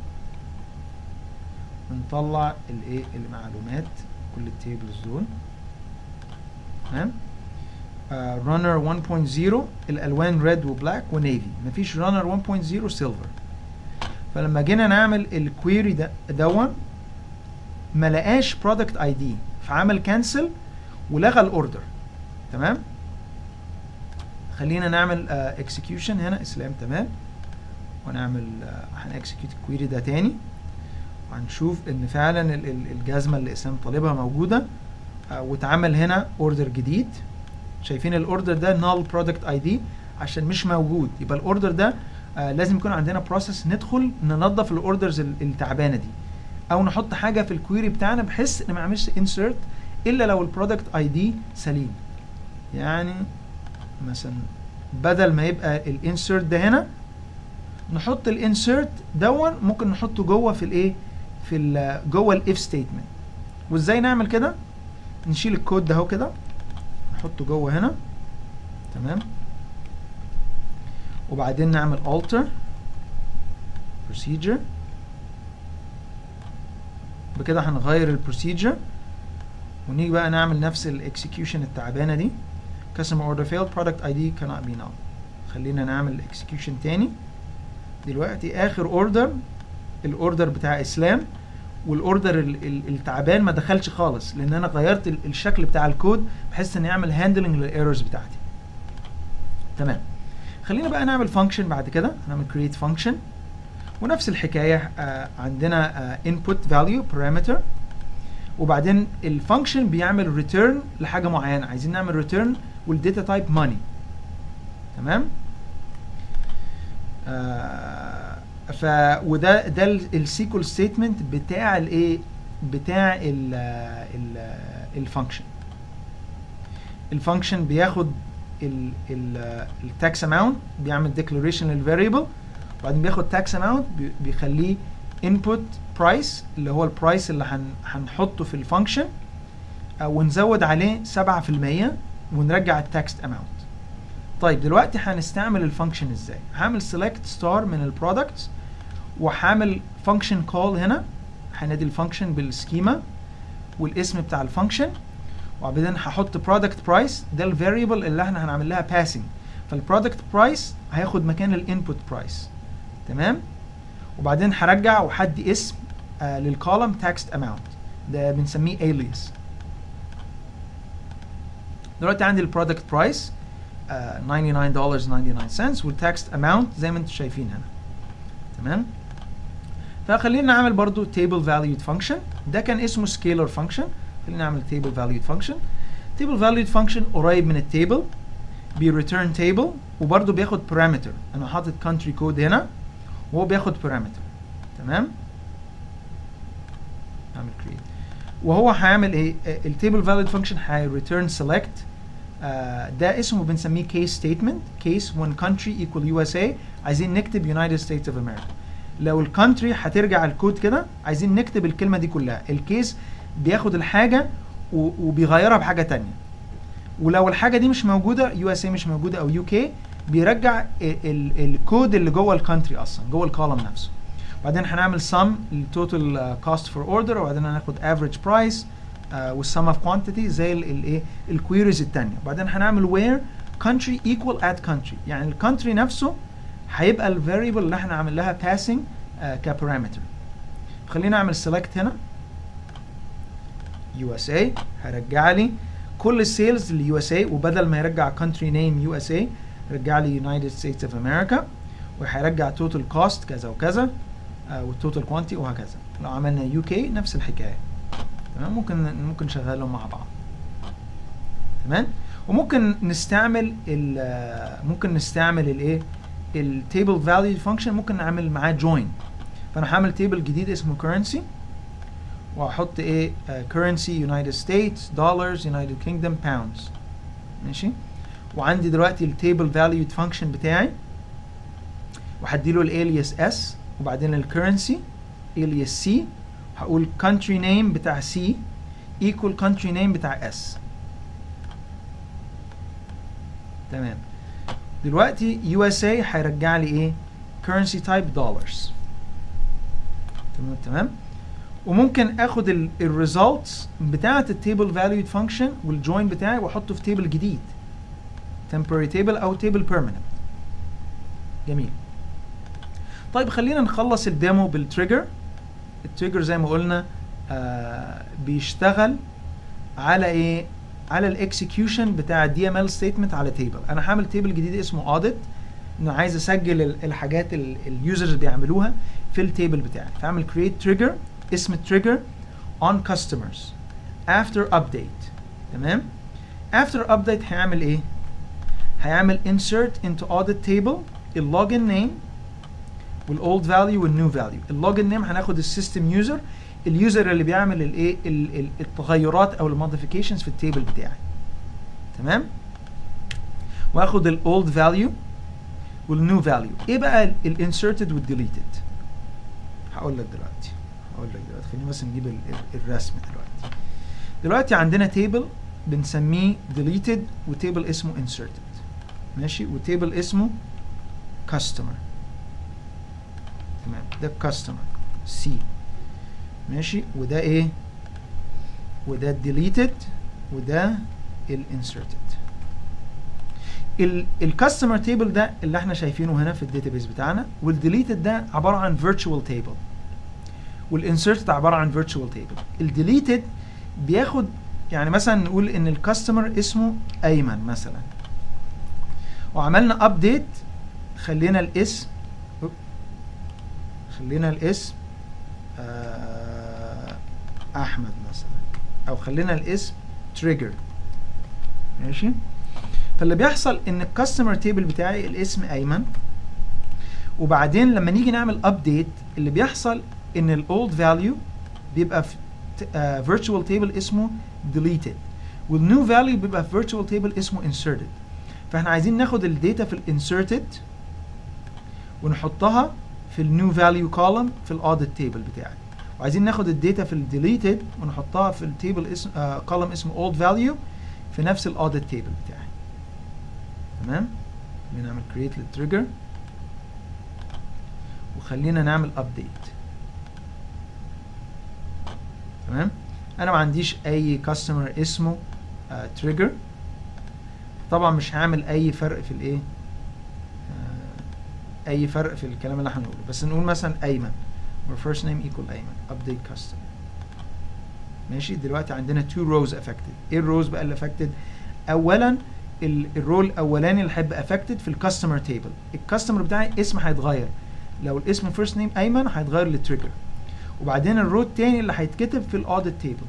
ونطلع الايه المعلومات كل التيبلز دول تمام رانر 1.0 الالوان ريد وبلاك ونيفي مفيش رانر 1.0 سيلفر فلما جينا نعمل الكويري ده دون ما لقاش برودكت اي دي فعمل كانسل ولغى الاوردر تمام خلينا نعمل اكسكيوشن uh, هنا اسلام تمام ونعمل uh, هنكسكيوت الكويري ده تاني وهنشوف ان فعلا الجزمه اللي اسلام طالبها موجوده uh, واتعمل هنا اوردر جديد شايفين الاوردر ده null product ID عشان مش موجود يبقى الاوردر ده آه لازم يكون عندنا بروسيس ندخل ننظف الاوردرز التعبانه دي او نحط حاجه في الكويري بتاعنا بحيث ان ما نعملش انسرت الا لو البرودكت اي دي سليم يعني مثلا بدل ما يبقى الانسرت ده هنا نحط الانسرت دون ممكن نحطه جوه في الايه في جوه الاف ستيتمنت وازاي نعمل كده نشيل الكود ده اهو كده نحطه جوه هنا تمام وبعدين نعمل alter procedure بكده هنغير البروسيجر ونيجي بقى نعمل نفس الاكسكيوشن التعبانه دي customer order failed product ID cannot be null خلينا نعمل اكسكيوشن تاني دلوقتي اخر اوردر الاوردر بتاع اسلام والاوردر التعبان ما دخلش خالص لان انا غيرت الشكل بتاع الكود بحيث ان يعمل هاندلنج للايرورز بتاعتي تمام خلينا بقى نعمل فانكشن بعد كده هنعمل create function ونفس الحكايه آه عندنا آه input value parameter وبعدين الفانكشن بيعمل ريتيرن لحاجه معينه عايزين نعمل ريتيرن والداتا تايب ماني تمام آه ف وده ده السيكول ستيتمنت بتاع الايه بتاع ال ال الفانكشن الفانكشن بياخد التاكس اماونت بيعمل ديكلاريشن للفاريبل وبعدين بياخد تاكس اماونت بيخليه انبوت برايس اللي هو البرايس اللي هن هنحطه في الفانكشن ونزود عليه 7% ونرجع التاكس اماونت طيب دلوقتي هنستعمل الفانكشن ازاي هعمل سيلكت ستار من البرودكتس وهعمل فانكشن كول هنا هنادي الفانكشن بالسكيما والاسم بتاع الفانكشن وبعدين هحط برودكت برايس ده الفاريبل اللي احنا هنعمل لها باسنج فالبرودكت برايس هياخد مكان الانبوت برايس تمام وبعدين هرجع وحدي اسم آه للكولم تاكست اماونت ده بنسميه alias دلوقتي عندي البرودكت برايس آه $99.99 والتاكست اماونت زي ما انتم شايفين هنا تمام فخلينا نعمل برضو table valued function ده كان اسمه scalar function خلينا نعمل table valued function table valued function قريب من التيبل بي return table وبرضه بياخد parameter انا حاطط country code هنا وهو بياخد parameter تمام اعمل create وهو هيعمل ايه التيبل valued function هي return select آه ده اسمه بنسميه case statement case when country equal USA عايزين نكتب United States of America لو الكونتري هترجع الكود كده عايزين نكتب الكلمه دي كلها الكيس بياخد الحاجه وبيغيرها بحاجه تانية ولو الحاجه دي مش موجوده يو اس اي مش موجوده او يو كي بيرجع الكود اللي جوه الكونتري اصلا جوه الكولم نفسه بعدين هنعمل sum التوتال كوست فور اوردر وبعدين هناخد افريج برايس والسم اوف كوانتيتي زي الايه الكويريز الثانيه وبعدين هنعمل وير country equal at country يعني الكونتري نفسه هيبقى الفاريبل اللي احنا عامل لها passing uh, كبارامتر خلينا نعمل select هنا USA هرجع لي كل السيلز لليو اس اي وبدل ما يرجع country name يو اس اي رجع لي United States of America وهيرجع total cost كذا وكذا آه والتوتال كوانتي وهكذا لو عملنا يو كي نفس الحكايه تمام ممكن ممكن نشغلهم مع بعض تمام وممكن نستعمل ممكن نستعمل الايه التيبل فاليو فانكشن ممكن نعمل معاه جوين فانا هعمل تيبل جديد اسمه currency وهحط ايه uh, currency United States dollars United Kingdom pounds ماشي وعندي دلوقتي التيبل valued function بتاعي وهدي له الالياس اس وبعدين الكرنسي alias سي هقول country name بتاع سي equal country name بتاع اس تمام دلوقتي يو اس اي هيرجع لي ايه currency type dollars تمام تمام وممكن اخد الريزلتس بتاعه التيبل فاليود فانكشن والجوين بتاعي واحطه في تيبل جديد temporary table او تيبل permanent جميل طيب خلينا نخلص الديمو بالتريجر التريجر زي ما قلنا آه بيشتغل على ايه على الاكسكيوشن بتاع الدي ام ال ستيتمنت على تيبل انا هعمل تيبل جديد اسمه اوديت انه عايز اسجل الحاجات اليوزرز بيعملوها في التيبل بتاعي فاعمل create trigger اسم التريجر on customers after update تمام after update هيعمل ايه هيعمل insert into audit table اللوجن نيم والاولد فاليو والنيو فاليو اللوجن نيم هناخد السيستم يوزر اليوزر اللي بيعمل الايه التغيرات او الموديفيكيشنز في التيبل بتاعي تمام واخد الاولد فاليو والنيو فاليو ايه بقى الانسرتد والديليتد هقول لك دلوقتي هقول لك دلوقتي خلينا بس نجيب الرسم دلوقتي دلوقتي عندنا تيبل بنسميه deleted وتيبل اسمه inserted ماشي وتيبل اسمه customer تمام ده customer C ماشي وده ايه وده deleted وده الانسرتد الكاستمر تيبل ده اللي احنا شايفينه هنا في الداتابيس بتاعنا والديليتد ده عباره عن فيرتشوال تيبل والانسرتد عباره عن فيرتشوال تيبل الديليتد بياخد يعني مثلا نقول ان الكاستمر اسمه ايمن مثلا وعملنا ابديت خلينا الاسم أوب. خلينا الاسم آه احمد مثلا او خلينا الاسم تريجر ماشي فاللي بيحصل ان الكاستمر تيبل بتاعي الاسم ايمن وبعدين لما نيجي نعمل ابديت اللي بيحصل ان الاولد فاليو بيبقى في فيرتشوال تيبل اسمه deleted والنيو فاليو بيبقى في فيرتشوال تيبل اسمه inserted فاحنا عايزين ناخد الداتا في الانسرتد ونحطها في النيو فاليو كولوم في الاوديت تيبل بتاعي وعايزين ناخد الداتا في الديليتد ونحطها في التيبل اسم كولوم اسمه اولد فاليو في نفس الاوديت تيبل بتاعي تمام خلينا نعمل create للتريجر وخلينا نعمل update تمام انا ما عنديش اي كاستمر اسمه تريجر طبعا مش هعمل اي فرق في الايه آه، اي فرق في الكلام اللي احنا هنقوله بس نقول مثلا ايمن or first name equal ايمن update customer ماشي دلوقتي عندنا two rows affected ايه الروز بقى اللي affected اولا ال- الرول الاولاني اللي هيبقى affected في الكاستمر تيبل الكاستمر بتاعي اسم هيتغير لو الاسم first name ايمن هيتغير لتريجر وبعدين الرو التاني اللي هيتكتب في الاوديت تيبل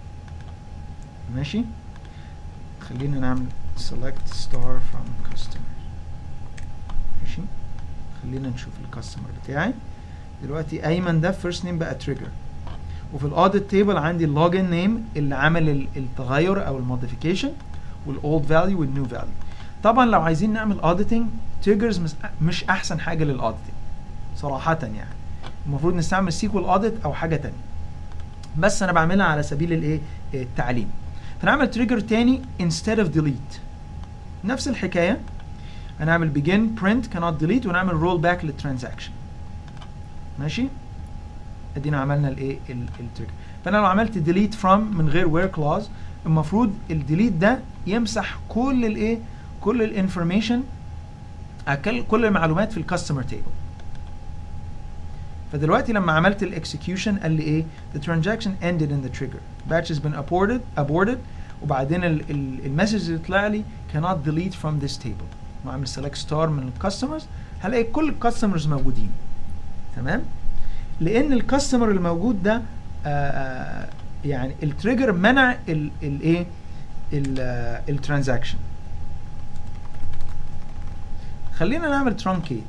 ماشي خلينا نعمل select star from customer ماشي خلينا نشوف الكاستمر بتاعي دلوقتي ايمن ده first name بقى trigger وفي الاوديت تيبل عندي اللوجن نيم اللي عمل ال- التغير او الموديفيكيشن والاولد فاليو والنيو فاليو طبعا لو عايزين نعمل اوديتنج تريجرز مش احسن حاجه للاوديتنج صراحه يعني المفروض نستعمل سيكوال اوديت او حاجه تانية بس انا بعملها على سبيل الايه التعليم فنعمل تريجر تاني instead of delete نفس الحكايه هنعمل begin print cannot delete ونعمل roll back للترانزاكشن ماشي ادينا عملنا الايه التريجر فانا لو عملت delete from من غير where clause المفروض الديليت ده يمسح كل الايه كل الانفورميشن كل المعلومات في الكاستمر تيبل فدلوقتي لما عملت الاكسكيوشن قال لي ايه the transaction ended in the trigger batch has been aborted aborted وبعدين المسج اللي طلع لي cannot delete from this table واعمل select star من الكاستمرز هلاقي كل الكاستمرز موجودين تمام لان الكاستمر الموجود ده آآ يعني التريجر منع الايه الترانزاكشن خلينا نعمل ترانكيت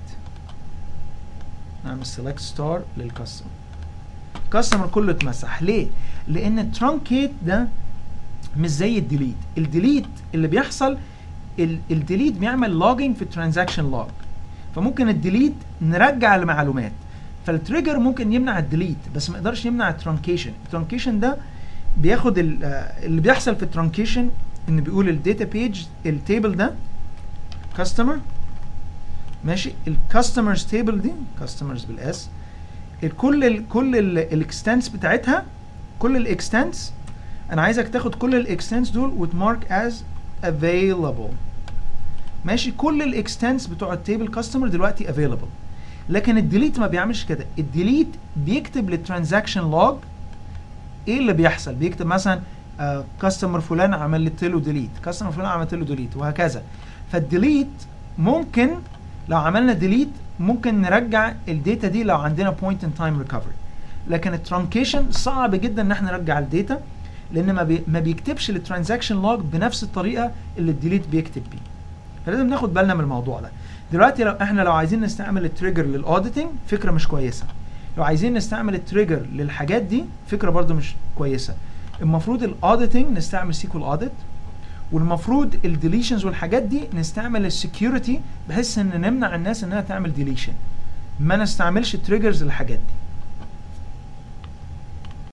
نعمل سيلكت ستار للكاستمر الكاستمر كله اتمسح ليه لان الترانكيت ده مش زي الديليت الديليت اللي بيحصل الديليت بيعمل لوجينج في الترانزاكشن لوج فممكن الديليت نرجع المعلومات فالتريجر ممكن يمنع الديليت بس ما يقدرش يمنع الترانكيشن الترانكيشن ده بياخد اللي بيحصل في الترانكيشن ان بيقول الداتا بيج التيبل ده كاستمر ماشي الكاستمرز تيبل دي كاستمرز بالاس كل ال كل الاكستنس بتاعتها كل الاكستنس انا عايزك تاخد كل الاكستنس دول وتمارك از available ماشي كل الاكستنس بتوع التيبل كاستمر دلوقتي available لكن الديليت ما بيعملش كده الديليت بيكتب للترانزاكشن لوج ايه اللي بيحصل بيكتب مثلا كاستمر فلان عملت له ديليت كاستمر فلان عملت له ديليت وهكذا فالديليت ممكن لو عملنا ديليت ممكن نرجع الداتا دي لو عندنا بوينت ان تايم ريكفري لكن الترانكيشن صعب جدا ان احنا نرجع الداتا لان ما, بي ما بيكتبش للترانزاكشن لوج بنفس الطريقه اللي الديليت بيكتب بيه فلازم ناخد بالنا من الموضوع ده دلوقتي لو احنا لو عايزين نستعمل التريجر للاوديتنج فكره مش كويسه لو عايزين نستعمل التريجر للحاجات دي فكره برده مش كويسه المفروض الاوديتنج نستعمل سيكوال اوديت والمفروض الديليشنز والحاجات دي نستعمل السكيورتي بحيث ان نمنع الناس انها تعمل ديليشن ما نستعملش تريجرز للحاجات دي